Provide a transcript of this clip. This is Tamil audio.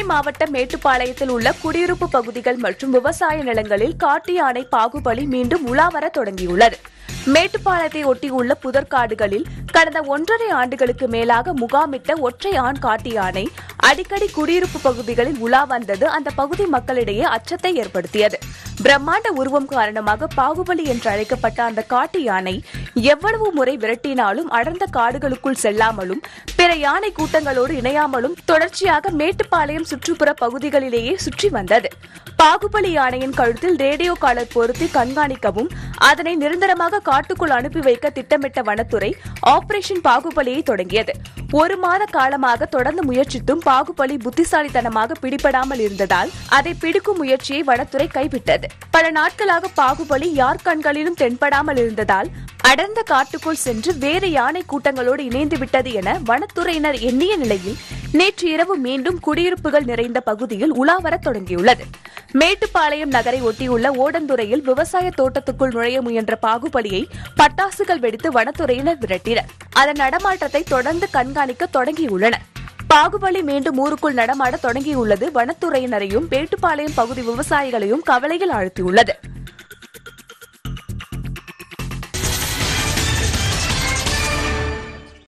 கோவை மாவட்டம் மேட்டுப்பாளையத்தில் உள்ள குடியிருப்பு பகுதிகள் மற்றும் விவசாய நிலங்களில் காட்டு யானை பாகுபலி மீண்டும் உலாவர தொடங்கியுள்ளது மேட்டுப்பாளையத்தை ஒட்டியுள்ள புதற்காடுகளில் கடந்த ஒன்றரை ஆண்டுகளுக்கு மேலாக முகாமிட்ட ஒற்றை ஆண் காட்டு யானை அடிக்கடி குடியிருப்பு பகுதிகளில் உலா வந்தது அந்த பகுதி மக்களிடையே அச்சத்தை ஏற்படுத்தியது பிரம்மாண்ட உருவம் காரணமாக பாகுபலி என்று அழைக்கப்பட்ட அந்த காட்டு யானை எவ்வளவு முறை விரட்டினாலும் அடர்ந்த காடுகளுக்குள் செல்லாமலும் பிற யானை கூட்டங்களோடு இணையாமலும் தொடர்ச்சியாக மேட்டுப்பாளையம் சுற்றுப்புற பகுதிகளிலேயே சுற்றி வந்தது பாகுபலி யானையின் கழுத்தில் ரேடியோ காலர் பொருத்தி கண்காணிக்கவும் அதனை நிரந்தரமாக காட்டுக்குள் அனுப்பி வைக்க திட்டமிட்ட வனத்துறை ஆபரேஷன் பாகுபலியை தொடங்கியது ஒரு மாத காலமாக தொடர்ந்து முயற்சித்தும் பாகுபலி புத்திசாலித்தனமாக பிடிபடாமல் இருந்ததால் அதை பிடிக்கும் முயற்சியை வனத்துறை கைவிட்டது பல நாட்களாக பாகுபலி யார் கண்களிலும் தென்படாமல் இருந்ததால் அடர்ந்த காட்டுக்குள் சென்று வேறு யானை கூட்டங்களோடு இணைந்து விட்டது என வனத்துறையினர் எண்ணிய நிலையில் நேற்று இரவு மீண்டும் குடியிருப்புகள் நிறைந்த பகுதியில் உலாவரத் தொடங்கியுள்ளது மேட்டுப்பாளையம் நகரை ஒட்டியுள்ள ஓடந்துறையில் விவசாய தோட்டத்துக்குள் நுழைய முயன்ற பாகுபலியை பட்டாசுகள் வெடித்து வனத்துறையினர் விரட்டினர் அதன் நடமாட்டத்தை தொடர்ந்து கண்காணிக்க தொடங்கியுள்ளனர் பாகுபலி மீண்டும் ஊருக்குள் நடமாட தொடங்கியுள்ளது வனத்துறையினரையும் மேட்டுப்பாளையம் பகுதி விவசாயிகளையும் கவலையில் ஆழ்த்தியுள்ளது